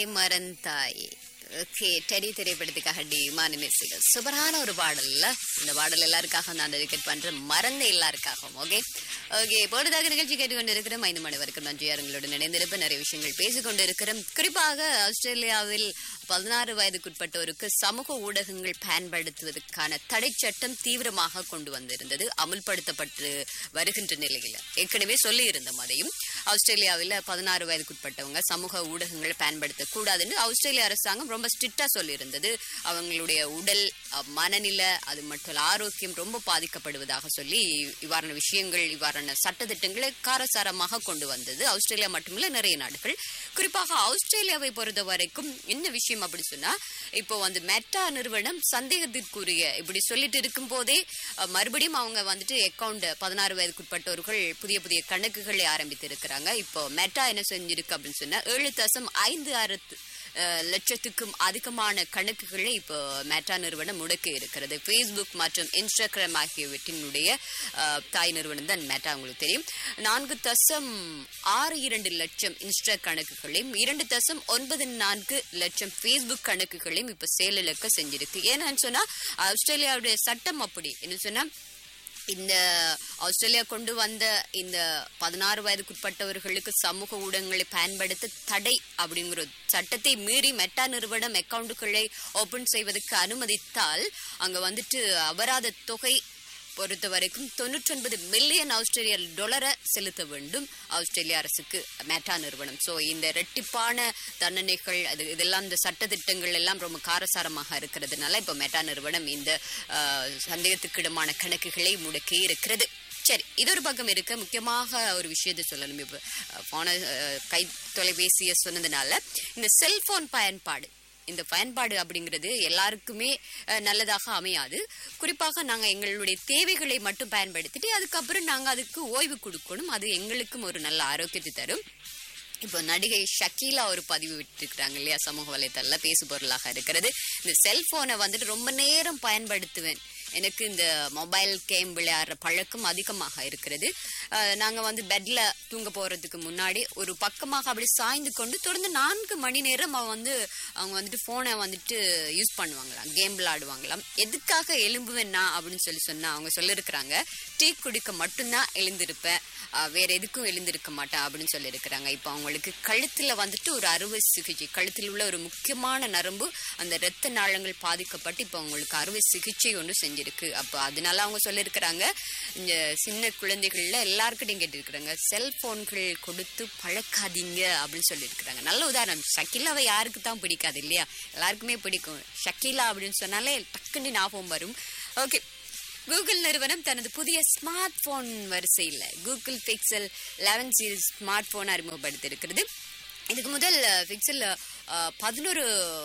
மறந்தாய் okay Teddy திரைப்படத்துக்காக D மாநிலசிகள் சூப்பரான ஒரு பாடல்ல இந்த பாடல் எல்லாருக்காக நான் டெடிகேட் பண்றேன் மறந்த எல்லாருக்காகவும் ஓகே ஓகே பொழுதாக நிகழ்ச்சி கேட்டுக்கொண்டு இருக்கிறோம் ஐந்து மணி வரைக்கும் நன்றியாரங்களுடன் இணைந்திருப்ப நிறைய விஷயங்கள் பேசிக்கொண்டு இருக்கிறோம் குறிப்பாக ஆஸ்திரேலியாவில் பதினாறு வயதுக்குட்பட்டோருக்கு சமூக ஊடகங்கள் பயன்படுத்துவதற்கான தடை சட்டம் தீவிரமாக கொண்டு வந்திருந்தது அமுல்படுத்தப்பட்டு வருகின்ற நிலையில் ஏற்கனவே சொல்லி இருந்தோம் அதையும் ஆஸ்திரேலியாவில் பதினாறு வயதுக்குட்பட்டவங்க சமூக ஊடகங்களை பயன்படுத்தக்கூடாதுன்னு ஆஸ்திரேலிய அரசாங்கம் ரொம்ப ஸ்ட்ரிக்டா சொல்லியிருந்தது அவங்களுடைய உடல் அஹ், மனநிலை அது மட்டும் இல்ல, ஆரோக்கியம் ரொம்ப பாதிக்கப்படுவதாக சொல்லி இவ்வாறான விஷயங்கள் இவ்வாறான சட்டத்திட்டங்களை காரசாரமாக கொண்டு வந்தது ஆஸ்திரேலியா மட்டுமில்ல நிறைய நாடுகள் குறிப்பாக ஆஸ்திரேலியாவை பொறுத்த வரைக்கும் என்ன விஷயம் அப்படி சொன்னா இப்போ வந்து மெட்டா நிறுவனம் சந்தேகத்திற்குரிய இப்படி சொல்லிட்டு இருக்கும் போதே அஹ், மறுபடியும் அவங்க வந்துட்டு அக்கவுண்ட் பதினாறு வயதுக்குட்பட்டவர்கள் புதிய புதிய கணக்குகளை ஆரம்பித்து இருக்கிறாங்க இப்போ மெட்டா என்ன செஞ்சிருக்கு அப்படின்னு சொன்னா ஏழு தசம் ஐந்து ஆறு அஹ், லட்சத்துக்கும் அதிகமான கணக்குகளை இப்போ மெட்டா நிறுவனம் முடக்கி இருக்கிறது ஃபேஸ்புக் மற்றும் இன்ஸ்டாகிராம் ஆகியவற்றினுடைய அஹ், தாய் நிறுவனம் தான் மெட்டா உங்களுக்கு தெரியும் நான்கு தசம் ஆறு இரண்டு லட்சம் இன்ஸ்டா கணக்குகளையும் இரண்டு தசம் ஒன்பது நான்கு லட்சம் ஃபேஸ்புக் கணக்குகளையும் இப்போ செயலிழக்க செஞ்சிருக்கு ஏன்னு சொன்னா ஆஸ்திரேலியாவுடைய சட்டம் அப்படி என்ன சொன்னா இந்த ஆஸ்திரேலியா கொண்டு வந்த இந்த பதினாறு வயதுக்குட்பட்டவர்களுக்கு சமூக ஊடகங்களை பயன்படுத்த தடை அப்படிங்கிற சட்டத்தை மீறி மெட்டா நிறுவனம் அக்கவுண்டுகளை ஓபன் செய்வதற்கு அனுமதித்தால் அங்க வந்துட்டு அபராத தொகை பொறுத்த வரைக்கும் தொண்ணூற்றி ஒன்பது மில்லியன் ஆஸ்திரேலிய டாலரை செலுத்த வேண்டும் ஆஸ்திரேலிய அரசுக்கு மெட்டா நிறுவனம் ஸோ இந்த ரெட்டிப்பான தண்டனைகள் அது இதெல்லாம் இந்த சட்டத்திட்டங்கள் எல்லாம் ரொம்ப காரசாரமாக இருக்கிறதுனால இப்போ மெட்டா நிறுவனம் இந்த ஆஹ், சந்தேகத்துக்கிடமான கணக்குகளை முடக்கி இருக்கிறது சரி இது ஒரு பக்கம் இருக்க முக்கியமாக ஒரு விஷயத்தை சொல்லணும் இப்போ போன கை தொலைபேசியை சொன்னதுனால இந்த செல்போன் பயன்பாடு இந்த பயன்பாடு அப்படிங்கிறது எல்லாருக்குமே அஹ், நல்லதாக அமையாது குறிப்பாக நாங்க எங்களுடைய தேவைகளை மட்டும் பயன்படுத்திட்டு அதுக்கப்புறம் நாங்க அதுக்கு ஓய்வு கொடுக்கணும் அது எங்களுக்கும் ஒரு நல்ல ஆரோக்கியத்தை தரும் இப்போ நடிகை ஷக்கீலா ஒரு பதிவு விட்டுருக்காங்க இல்லையா சமூக வலைத்தள பேசு பொருளாக இருக்கிறது இந்த செல்போனை வந்துட்டு ரொம்ப நேரம் பயன்படுத்துவேன் எனக்கு இந்த மொபைல் கேம் விளையாடுற பழக்கம் அதிகமாக இருக்கிறது அஹ், நாங்க வந்து பெட்ல தூங்க போறதுக்கு முன்னாடி ஒரு பக்கமாக அப்படி சாய்ந்து கொண்டு தொடர்ந்து நான்கு மணி நேரம் அவன் வந்து அவங்க வந்துட்டு போனை வந்துட்டு யூஸ் பண்ணுவாங்களாம் கேம் விளையாடுவாங்களாம் எதுக்காக எழும்புவேன் நான் அப்படின்னு சொல்லி சொன்னா அவங்க சொல்லியிருக்கிறாங்க டீ குடிக்க மட்டும்தான் எழுந்திருப்பேன் அஹ், வேற எதுக்கும் எழுந்திருக்க மாட்டேன் அப்படின்னு சொல்லியிருக்கிறாங்க இப்போ அவங்களுக்கு கழுத்துல வந்துட்டு ஒரு அறுவை சிகிச்சை கழுத்தில் உள்ள ஒரு முக்கியமான நரம்பு அந்த இரத்த நாளங்கள் பாதிக்கப்பட்டு இப்போ அவங்களுக்கு அறுவை சிகிச்சை ஒன்று செஞ்சிருக்கு அப்போ அதனால அவங்க சொல்லியிருக்கிறாங்க இந்த சின்ன குழந்தைகள்ல எல்லாருக்கிட்டையும் கேட்டிருக்கிறாங்க செல்போன்கள் கொடுத்து பழக்காதீங்க அப்படின்னு சொல்லியிருக்கிறாங்க நல்ல உதாரணம் ஷக்கீலாவை யாருக்கு தான் பிடிக்காது இல்லையா எல்லாருக்குமே பிடிக்கும் ஷக்கீலா அப்படின்னு சொன்னாலே டக்குன்னு ஞாபகம் வரும் ஓகே கூகுள் நிறுவனம் தனது புதிய ஸ்மார்ட் போன் வரிசையில் Google Pixel eleven series smartphone அறிமுகப்படுத்தியிருக்கிறது இதுக்கு முதல் பிக்சல் பதினோரு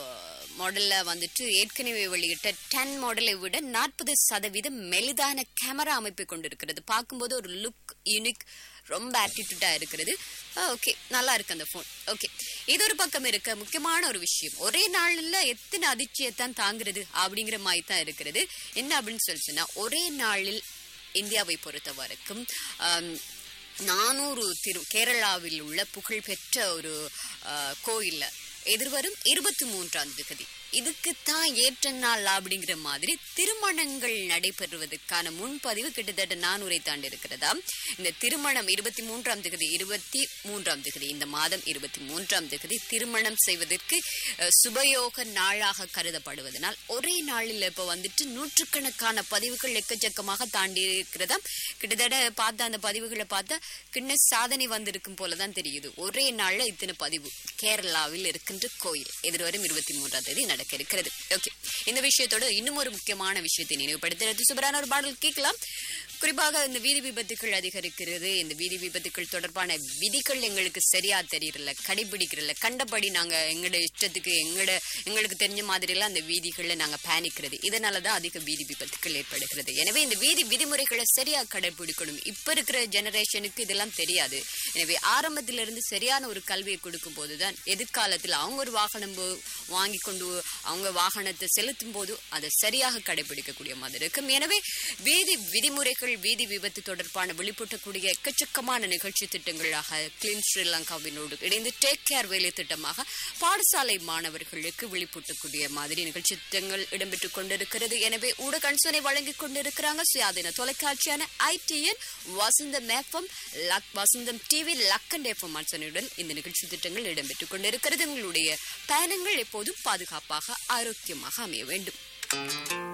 மாடல்ல வந்துட்டு ஏற்கனவே வெளியிட்ட டென் மாடலை விட நாற்பது சதவீதம் மெலிதான கேமரா அமைப்பை கொண்டிருக்கிறது பார்க்கும்போது ஒரு லுக் யூனிக் ரொம்ப ஆட்டிடியூடா இருக்கிறது ஓகே நல்லா இருக்கு அந்த ஃபோன் ஓகே இது ஒரு பக்கம் இருக்க முக்கியமான ஒரு விஷயம் ஒரே நாள்ல எத்தனை அதிர்ச்சியைத்தான் தாங்குறது அப்படிங்கிற மாதிரி தான் இருக்கிறது என்ன அப்படின்னு சொல்லி சொன்னா ஒரே நாளில் இந்தியாவை பொறுத்த வரைக்கும் ஆம், நானூறு திரு கேரளாவில் உள்ள புகழ்பெற்ற ஒரு ஆஹ், கோயில்ல எதிர்வரும் இருபத்தி மூன்றாம் தேதி இதுக்குத்தான் ஏற்ற நாள் அப்படிங்கிற மாதிரி திருமணங்கள் நடைபெறுவதற்கான முன்பதிவு கிட்டத்தட்ட நானூரை தாண்டி இருக்கிறதா இந்த திருமணம் இருபத்தி மூன்றாம் தேதி இருபத்தி மூன்றாம் தேதி இந்த மாதம் இருபத்தி மூன்றாம் தேதி திருமணம் செய்வதற்கு அஹ், சுபயோக நாளாக கருதப்படுவதனால் ஒரே நாளில் இப்போ வந்துட்டு நூற்றுக்கணக்கான பதிவுகள் எக்கச்சக்கமாக தாண்டி இருக்கிறதா கிட்டத்தட்ட பார்த்த அந்த பதிவுகளை பார்த்தா கிண்ண சாதனை வந்திருக்கும் போலதான் தெரியுது ஒரே நாள்ல இத்தனை பதிவு கேரளாவில் இருக்கின்ற கோயில் எதிர்வரும் இருபத்தி மூன்றாம் தேதி நடக்க இருக்கிறது ஓகே இந்த விஷயத்தோட இன்னும் ஒரு முக்கியமான விஷயத்தை நினைவுபடுத்துறது சூப்பரான ஒரு பாடல் கேட்கலாம் குறிப்பாக இந்த வீதி விபத்துக்கள் அதிகரிக்கிறது இந்த வீதி விபத்துக்கள் தொடர்பான விதிகள் எங்களுக்கு சரியா தெரியல கடைபிடிக்கிறல கண்டபடி நாங்க எங்களோட இஷ்டத்துக்கு எங்களோட எங்களுக்கு தெரிஞ்ச மாதிரி எல்லாம் அந்த வீதிகள்ல நாங்க பயணிக்கிறது இதனாலதான் அதிக வீதி விபத்துக்கள் ஏற்படுகிறது எனவே இந்த வீதி விதிமுறைகளை சரியா கடைபிடிக்கணும் இப்ப இருக்கிற ஜெனரேஷனுக்கு இதெல்லாம் தெரியாது எனவே ஆரம்பத்திலிருந்து சரியான ஒரு கல்வியை கொடுக்கும் போதுதான் எதிர்காலத்தில் அவங்க ஒரு வாகனம் போ- வாங்கி கொண்டு அவங்க வாகனத்தை செலுத்தும் போது அதை சரியாக கடைபிடிக்கக்கூடிய மாதிரி இருக்கும் எனவே வீதி விதிமுறைகள் மாணவர்கள் வீதி விபத்து தொடர்பான விழிப்பூட்டக்கூடிய எக்கச்சக்கமான நிகழ்ச்சி திட்டங்களாக கிளீன் ஸ்ரீலங்காவினோடு இணைந்து டேக் கேர் வேலை திட்டமாக பாடசாலை மாணவர்களுக்கு விழிப்பூட்டக்கூடிய மாதிரி நிகழ்ச்சி திட்டங்கள் இடம்பெற்றுக் கொண்டிருக்கிறது எனவே ஊட கன்சோனை வழங்கிக் கொண்டிருக்கிறாங்க சுயாதீன தொலைக்காட்சியான ஐடிஎன் வசந்தம் எஃப்எம் லக் வசந்தம் டிவி லக்கண்ட் எஃப்எம் அன்சனையுடன் இந்த நிகழ்ச்சி திட்டங்கள் இடம்பெற்றுக் கொண்டிருக்கிறது உங்களுடைய பயணங்கள் எப்போதும் பாதுகாப்பாக ஆரோக்கியமாக அமைய வேண்டும்